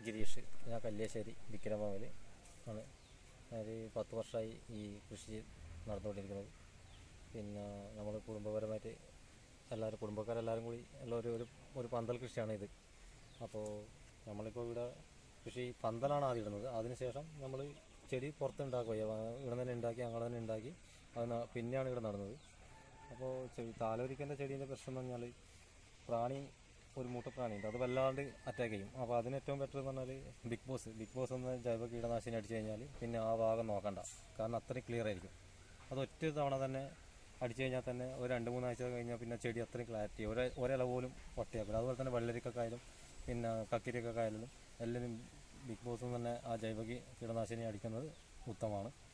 ഗിരീഷ് ഞാൻ കല്യാശ്ശേരി വിക്രമമൽ ആണ് ഒരു പത്ത് വർഷമായി ഈ കൃഷി നടന്നുകൊണ്ടിരിക്കുന്നത് പിന്നെ നമ്മൾ കുടുംബപരമായിട്ട് എല്ലാവരും കുടുംബക്കാരെല്ലാവരും കൂടി ഉള്ള ഒരു ഒരു ഒരു പന്തൽ കൃഷിയാണ് ഇത് അപ്പോൾ നമ്മളിപ്പോൾ ഇവിടെ കൃഷി പന്തലാണ് ആദ്യം ഇടുന്നത് അതിനുശേഷം നമ്മൾ ചെടി പുറത്ത് ഉണ്ടാക്കുക ഇവിടെ തന്നെ ഉണ്ടാക്കി ഞങ്ങൾ തന്നെ ഉണ്ടാക്കി അത് ന- പിന്നെയാണ് ഇവിടെ നടന്നത് അപ്പോൾ ചെടി താലോരിക്കൻ്റെ ചെടീൻ്റെ പ്രശ്നം എന്ന് പറഞ്ഞാൽ പ്രാണി ഒരു മൂട്ടപ്രാണിയുണ്ട് അത് വല്ലാണ്ട് അറ്റാക്ക് ചെയ്യും അപ്പോൾ അതിന് ഏറ്റവും ബെറ്റർ എന്ന് പറഞ്ഞാൽ ബിഗ് ബോസ് ബിഗ് ബോസ് എന്ന ജൈവ കീടനാശിനി അടിച്ചു കഴിഞ്ഞാൽ പിന്നെ ആ ഭാഗം നോക്കണ്ട കാരണം അത്രയും ക്ലിയർ ആയിരിക്കും അത് ഒറ്റ തവണ തന്നെ അടിച്ചു കഴിഞ്ഞാൽ തന്നെ ഒരു രണ്ട് മൂന്നാഴ്ച കഴിഞ്ഞാൽ പിന്നെ ചെടി അത്രയും ക്ലാരിറ്റി ഒരു ഒരില പോലും ഒട്ടയാക്കില്ല അതുപോലെ തന്നെ വെള്ളരിക്കൊക്കെയായാലും പിന്നെ കക്കിരിക്കൊക്കെ ആയാലും എല്ലാവരും ബിഗ് ബോസ് തന്നെ ആ ജൈവ കീ- കീടനാശിനി അടിക്കുന്നത് ഉത്തമമാണ്